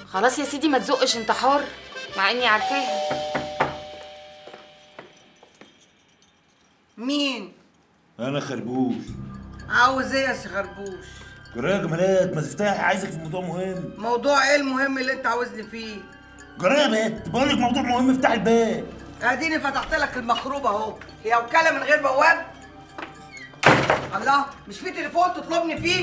خلاص يا سيدي ما تزقش انت حر مع اني عارفاها مين انا خربوش عاوز ايه يا سي خربوش جرايه يا جمالات ما تفتحي عايزك في موضوع مهم موضوع ايه المهم اللي انت عاوزني فيه جرايه يا بنت بقول لك موضوع مهم افتح الباب اديني فتحت لك المخروب اهو هي وكاله من غير بواب الله مش في تليفون تطلبني فيه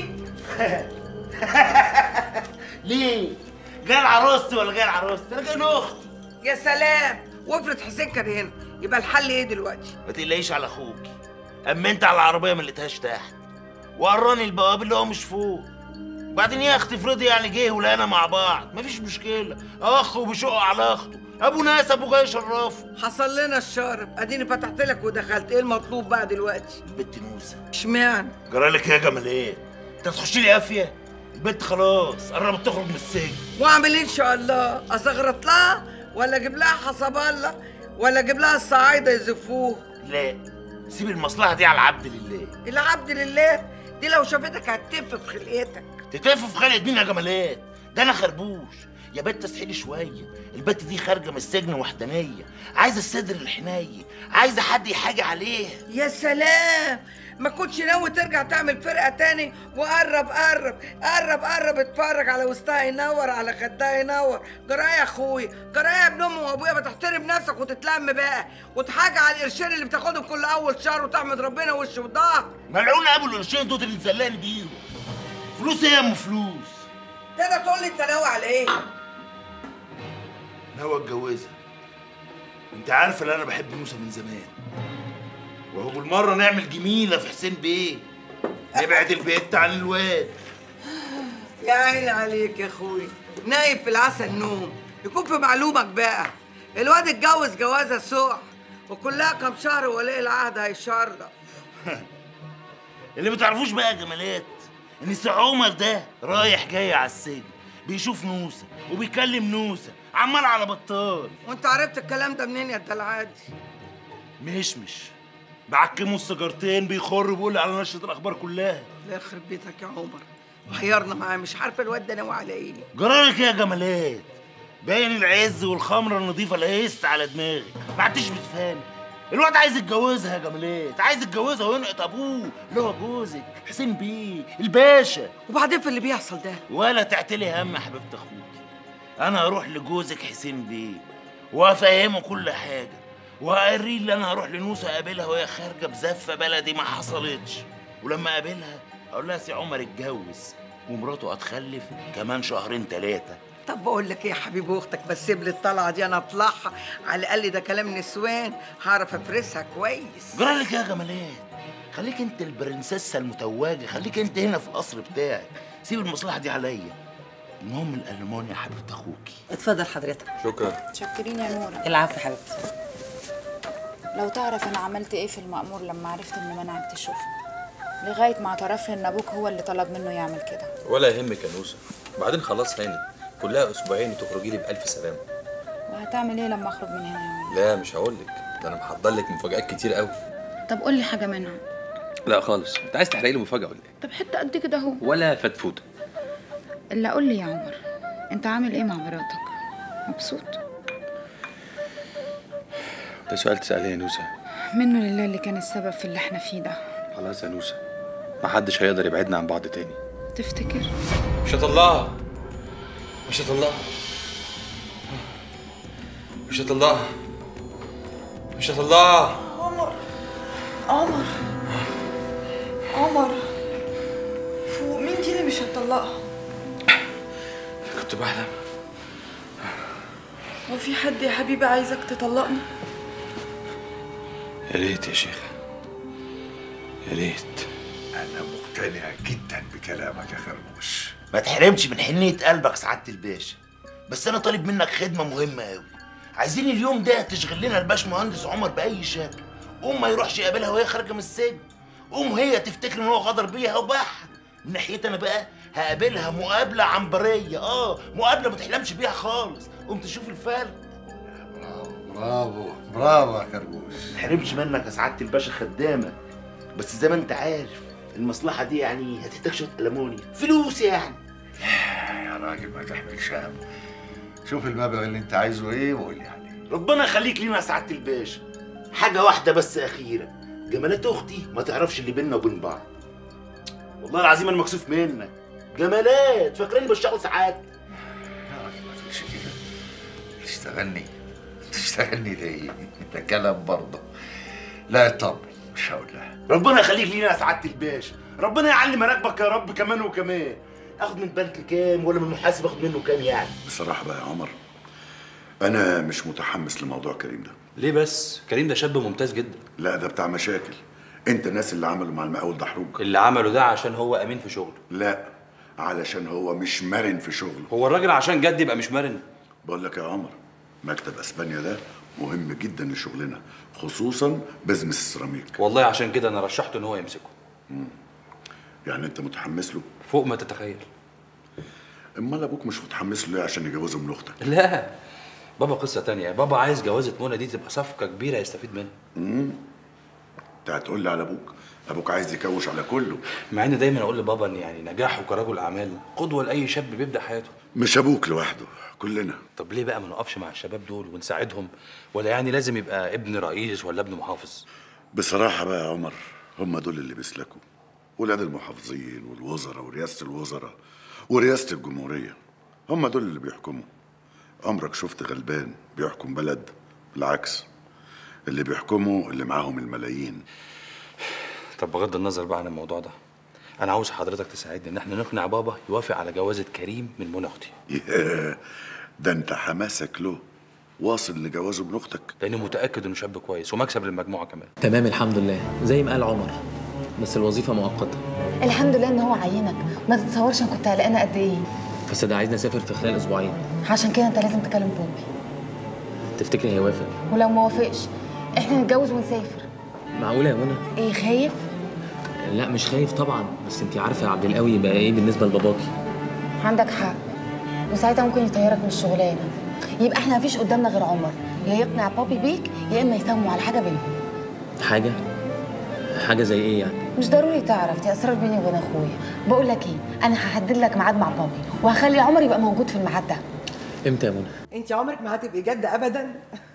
ليه جاي العروستي ولا جاي العروستي انا جاي اختي يا سلام وافرض حسين كان هنا يبقى الحل ايه دلوقتي ما تقلقيش على اخوك امنت على العربيه ما لقيتهاش تحت وقراني البواب اللي هو مش فوق وبعدين يا اختي افرضي يعني جه ولقينا مع بعض مفيش مشكله اخ وبيشق على اخته ابو ناس ابو جاي يشرفه حصل لنا الشارب اديني فتحت لك ودخلت ايه المطلوب بقى دلوقتي البت نوسه اشمعنى جرالك ايه يا جمالات انت تخشي لي قافيه البنت خلاص قربت تخرج من السجن واعمل ايه ان شاء الله اصغرط لها ولا اجيب لها حسب الله ولا اجيب لها الصعايده يزفوه لا سيب المصلحه دي على العبد لله العبد لله دي لو شافتك هتتف في خلقتك تتلف في خلق مين يا جمالات ده انا خربوش يا بنت اسحلي شويه البت دي خارجه من السجن وحدانيه عايزه الصدر الحنيه عايزه حد يحاجي عليها يا سلام ما كنتش ناوي ترجع تعمل فرقه تاني وقرب قرب قرب قرب اتفرج على وسطها ينور على خدها ينور جرايه يا اخويا جرايه يا ابن امي وابويا ما تحترم نفسك وتتلم بقى وتحاجة على القرشين اللي بتاخدهم كل اول شهر وتحمد ربنا وش وظهر ملعون ابو القرشين دول اللي مزلاني بيهم فلوس ايه يا ام فلوس تقدر تقول لي انت ناوي على ايه ناوي اتجوزها انت عارفه ان انا بحب موسى من زمان وهو بالمره نعمل جميله في حسين بيه نبعد البيت عن الواد يا عيني عليك يا اخوي نايم في العسل نوم يكون في معلومك بقى الواد اتجوز جوازه سوء وكلها كام شهر ولي العهد هيشرف اللي ما تعرفوش بقى يا جمالات ان سي عمر ده رايح جاي على السجن بيشوف نوسه وبيكلم نوسه عمال على بطال وانت عرفت الكلام ده منين يا الدلعادي مش مش بعكمه السيجارتين بيخر بيقول على نشرة الاخبار كلها الله يخرب بيتك يا عمر وحيرنا معاه مش عارفه الواد ده ناوي على ايه جرالك إيه يا جمالات باين العز والخمره النظيفه لقيست على دماغي ما عدتش بتفهم الواد عايز يتجوزها يا جمالات عايز يتجوزها وينقط ابوه اللي هو جوزك حسين بيه الباشا وبعدين في اللي بيحصل ده ولا تعتلي هم يا حبيبه اخوكي انا هروح لجوزك حسين بيه وافهمه كل حاجه وهوريه اللي انا هروح لنوسه اقابلها وهي خارجه بزفه بلدي ما حصلتش ولما اقابلها اقول لها سي عمر اتجوز ومراته هتخلف كمان شهرين ثلاثه طب بقول لك ايه يا حبيب اختك بس سيب لي الطلعه دي انا اطلعها على الاقل ده كلام نسوان هعرف افرسها كويس جرالك يا جمالات خليك انت البرنسيسه المتوجه خليك انت هنا في القصر بتاعك سيب المصلحه دي عليا المهم الالمون يا حبيبه اخوكي اتفضل حضرتك شكرا متشكرين يا نورة العفو حبيبتي لو تعرف انا عملت ايه في المأمور لما عرفت ان منعك تشوفني لغاية ما اعترف لي ان ابوك هو اللي طلب منه يعمل كده ولا يهمك يا نوسة بعدين خلاص هاني كلها اسبوعين وتخرجي لي بألف سلامة وهتعمل ايه لما اخرج من هنا يا يومين لا مش هقول لك ده انا محضر لك مفاجآت كتير قوي طب قول لي حاجة منهم لا خالص انت عايز تحرقي لي مفاجأة ولا ايه طب حتة قد كده اهو ولا فتفوتة الا قول لي يا عمر انت عامل ايه مع مراتك مبسوط ده سؤال تسأليه يا نوسة منه لله اللي كان السبب في اللي احنا فيه ده خلاص يا نوسة محدش هيقدر يبعدنا عن بعض تاني تفتكر مش هطلعها مش هطلعها مش هطلعها مش هطلعها عمر عمر عمر ومين دي اللي مش هتطلقها كنت بحلم هو في حد يا حبيبي عايزك تطلقني يا ريت يا شيخ يا ريت أنا مقتنع جدا بكلامك يا خربوش ما تحرمش من حنية قلبك سعادة الباشا بس أنا طالب منك خدمة مهمة أوي عايزين اليوم ده تشغل لنا الباش مهندس عمر بأي شكل قوم ما يروحش يقابلها وهي خارجة من السجن قوم هي تفتكر إن هو غدر بيها وباعها من ناحيتي أنا بقى هقابلها مقابلة عنبرية آه مقابلة ما تحلمش بيها خالص قوم تشوف الفرق برافو برافو يا خربوش ما تحرمش منك يا سعادة الباشا خدامة بس زي ما أنت عارف المصلحة دي يعني هتحتاج شوية ألمونيا فلوس يعني يا راجل ما تحملش هم شوف المبلغ اللي انت عايزه ايه وقول لي عليه ربنا يخليك لينا يا سعاده الباشا حاجه واحده بس اخيره جمالات اختي ما تعرفش اللي بيننا وبين بعض والله العظيم انا مكسوف منك جمالات فاكراني بشتغل ساعات يا راجل ما تقولش كده تشتغلني تشتغلني ليه ده كلام برضه لا اطمن مش هقول لها ربنا يخليك لينا يا سعاده الباشا ربنا يعلي مراكبك يا رب كمان وكمان اخد من البنك كام ولا من المحاسب اخد منه كام يعني بصراحة بقى يا عمر أنا مش متحمس لموضوع كريم ده ليه بس كريم ده شاب ممتاز جدا لا ده بتاع مشاكل أنت الناس اللي عملوا مع المقاول دحروج اللي عمله ده عشان هو امين في شغله لا علشان هو مش مرن في شغله هو الراجل عشان جد يبقى مش مرن بقول لك يا عمر مكتب اسبانيا ده مهم جدا لشغلنا خصوصا بزنس السيراميك والله عشان كده انا رشحته ان هو يمسكه يعني انت متحمس له فوق ما تتخيل امال ابوك مش متحمس له ليه عشان يجوزه من اختك لا بابا قصة تانية بابا عايز جوازة منى دي تبقى صفقة كبيرة يستفيد منها انت هتقول لي على ابوك ابوك عايز يكوش على كله مع ان دايما اقول لبابا ان يعني نجاحه كرجل اعمال قدوة لاي شاب بيبدا حياته مش ابوك لوحده كلنا طب ليه بقى ما نقفش مع الشباب دول ونساعدهم ولا يعني لازم يبقى ابن رئيس ولا ابن محافظ بصراحة بقى يا عمر هم دول اللي بيسلكوا ولاد المحافظين والوزراء ورئاسة الوزراء ورئاسة الجمهورية هم دول اللي بيحكموا عمرك شفت غلبان بيحكم بلد بالعكس اللي بيحكموا اللي معاهم الملايين طب بغض النظر بقى عن الموضوع ده انا عاوز حضرتك تساعدني ان احنا نقنع بابا يوافق على جوازة كريم من منى اختي ياه ده انت حماسك له واصل لجوازه من اختك لاني متاكد انه شاب كويس ومكسب للمجموعه كمان تمام الحمد لله زي ما قال عمر بس الوظيفة مؤقتة الحمد لله ان هو عينك ما تتصورش انا كنت قلقانه قد ايه بس ده عايزني اسافر في خلال اسبوعين عشان كده انت لازم تكلم بوبي تفتكري هيوافق ولو ما وافقش احنا نتجوز ونسافر معقولة يا منى ايه خايف لا مش خايف طبعا بس انت عارفة يا عبد القوي يبقى ايه بالنسبة لباباكي عندك حق وساعتها ممكن يطيرك من الشغلانه يبقى احنا مفيش قدامنا غير عمر يا يقنع بابي بيك يا اما يساوموا على حاجه بينهم حاجة حاجة زي ايه يعني مش ضروري تعرف دي اسرار بيني وبين اخويا بقول لك ايه انا هحدد لك ميعاد مع بابي وهخلي عمر يبقى موجود في الميعاد ده امتى يا منى انت عمرك ما هتبقي جد ابدا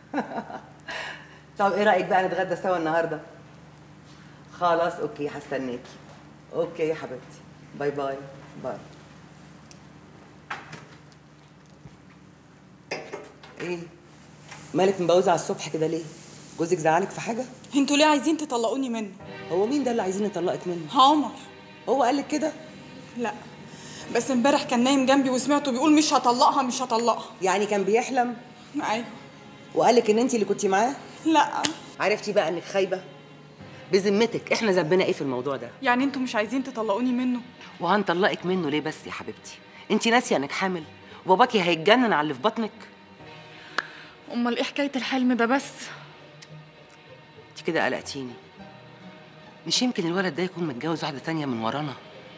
طب ايه رايك بقى نتغدى سوا النهارده خلاص اوكي هستناكي اوكي يا حبيبتي باي باي باي ايه مالك مبوزه على الصبح كده ليه جوزك زعلك في حاجه انتوا ليه عايزين تطلقوني منه هو مين ده اللي عايزين نطلقك منه عمر هو قالك كده لا بس امبارح كان نايم جنبي وسمعته بيقول مش هطلقها مش هطلقها يعني كان بيحلم ايوه وقالك ان انت اللي كنتي معاه لا عرفتي بقى انك خايبه بذمتك احنا ذنبنا ايه في الموضوع ده يعني انتوا مش عايزين تطلقوني منه وهنطلقك منه ليه بس يا حبيبتي انت ناسيه انك حامل وباباكي هيتجنن على اللي في بطنك امال ايه حكايه الحلم ده بس انت كده قلقتيني مش يمكن الولد ده يكون متجوز واحده تانية من ورانا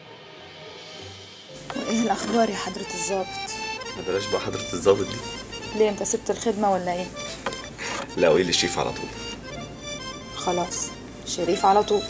وايه الاخبار يا حضرة الضابط ما بلاش بقى حضرة الظابط دي ليه انت سبت الخدمة ولا ايه لا قولي للشيف على طول خلاص شريف على طول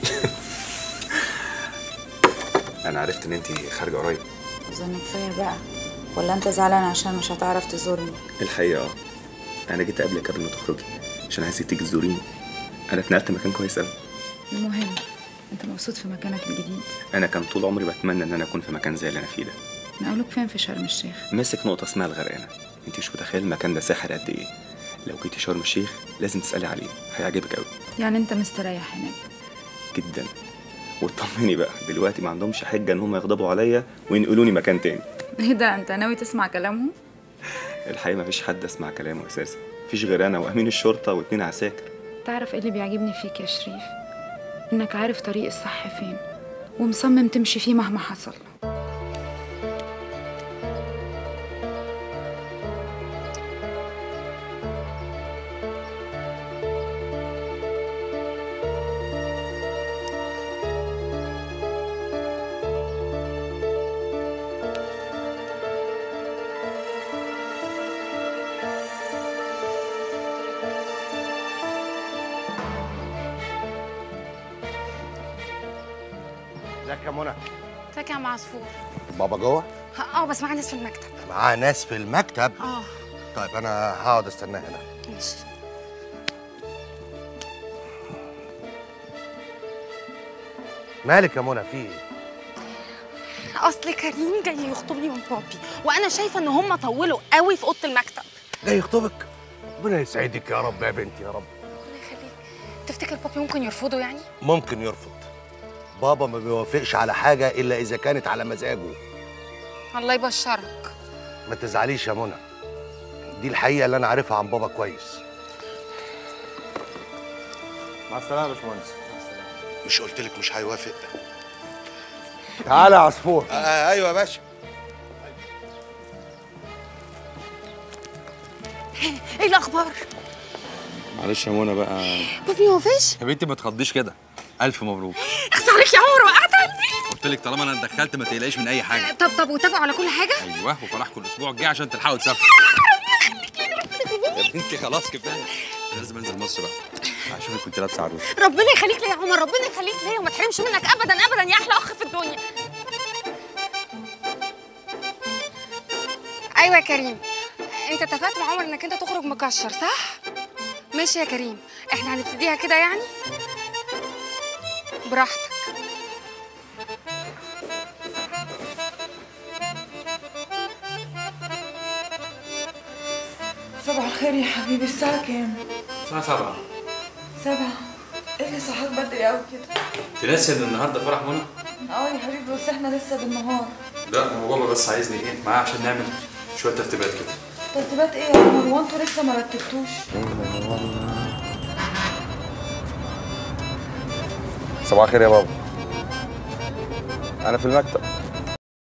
انا عرفت ان انت خارجه قريب اظن كفايه بقى ولا انت زعلان عشان مش هتعرف تزورني الحقيقة اه أنا جيت قبلك قبل ما تخرجي عشان عايزك تيجي تزوريني أنا اتنقلت مكان كويس أوي المهم انت مبسوط في مكانك الجديد أنا كان طول عمري بتمنى إن أنا أكون في مكان زي اللي أنا فيه ده نقولك فين في شرم الشيخ ماسك نقطة اسمها الغرقانة أنت مش متخيل المكان ده ساحر قد إيه لو جيتي شرم الشيخ لازم تسألي عليه هيعجبك أوي يعني انت مستريح هناك جدا واطمني بقى دلوقتي ما عندهمش حجة إن هم يغضبوا عليا وينقلوني مكان تاني ايه ده انت ناوي تسمع كلامهم الحقيقة مفيش حد أسمع كلامه أساسا مفيش غير أنا وأمين الشرطة واتنين عساكر تعرف ايه اللي بيعجبني فيك يا شريف انك عارف طريق الصح فين ومصمم تمشي فيه مهما حصل ازيك يا منى فاكهة مع عصفور بابا جوه اه بس معاه ناس في المكتب معاه ناس في المكتب اه طيب انا هقعد استناه هنا ماشي مالك يا منى في ايه اصل كريم جاي يخطبني من بابي وانا شايفه ان هم طولوا قوي في اوضه المكتب جاي يخطبك ربنا يسعدك يا رب يا بنتي يا رب تفتكر بابي ممكن يرفضه يعني ممكن يرفض بابا ما بيوافقش على حاجه الا اذا كانت على مزاجه الله يبشرك ما تزعليش يا منى دي الحقيقه اللي انا عارفها عن بابا كويس مع السلامه يا باشمهندس مش قلت لك مش هيوافق تعالى يا عصفور آه ايوه يا باشا ايه الاخبار معلش يا منى بقى بابي ما فيش يا بنتي ما تخضيش كده الف مبروك اخس عليك يا عمر وقعت قلبي قلت لك طالما انا اتدخلت ما تقلقيش من اي حاجه طب طب واتفقوا على كل حاجه ايوه وفرحكم الاسبوع الجاي عشان تلحقوا تسافروا يا بنتي خلاص كفايه لازم انزل مصر بقى هشوفك كنت لابسه عروسه ربنا يخليك ليا يا عمر ربنا يخليك ليا وما تحرمش منك ابدا ابدا يا احلى اخ في الدنيا ايوه يا كريم انت اتفقت مع عمر انك انت تخرج مكشر صح ماشي يا كريم احنا هنبتديها كده يعني براحتك صباح الخير يا حبيبي الساعة كام؟ الساعه 7 سبعة ايه اللي صحاك بدري قوي كده؟ تنسي ان النهارده فرح منى اه يا حبيبي بس احنا لسه بالنهار لا هو بابا بس عايزني ايه معاه عشان نعمل شويه ترتيبات كده ترتيبات ايه يا عمر هو انتوا لسه ما رتبتوش؟ صباح الخير يا بابا انا في المكتب